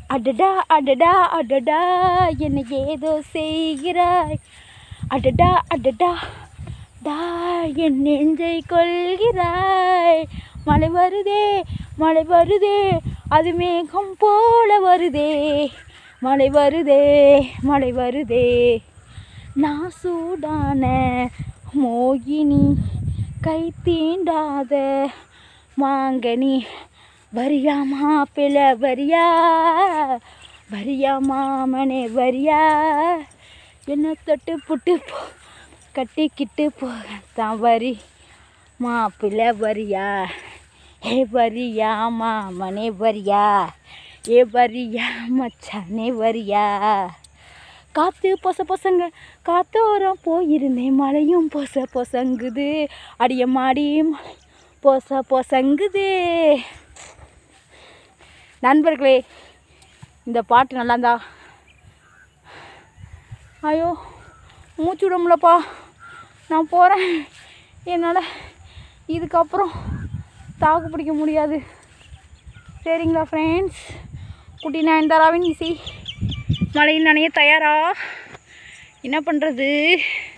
அடடா அடடா அடடா என்னை ஏதோ செய்கிறாய் அடடா அடடா டா என் நெஞ்சை கொள்கிறாய் மழை வருதே மழை வருதே அது மேகம் போல வருதே மழை வருதே மழை வருதே நான் சூடான மோகினி கை தீண்டாத மாங்கனி வரியா மாப்பிள வரியா வரியா மாமனே வரியா என்ன தொட்டு புட்டு போ கட்டிக்கிட்டு போகத்தான் வரி மாப்பிள்ள வரியா ஏ வரியா மாமனே வரியா ஏ வரியா மச்சானே வரியா காற்று பொச பொசங்க காத்தோரம் போயிருந்தேன் மழையும் பொச பொசங்குது அடிய மாடி மழை பொச பொசங்குது நண்பர்களே இந்த பாட்டு நல்லாந்தா ஐயோ மூச்சு விட முடியலப்பா நான் போகிறேன் என்னால் இதுக்கப்புறம் தாக்கு பிடிக்க முடியாது சரிங்களா ஃப்ரெண்ட்ஸ் குட்டி நயன்தாராவின் இசை மழையில் நனைய தயாரா என்ன பண்ணுறது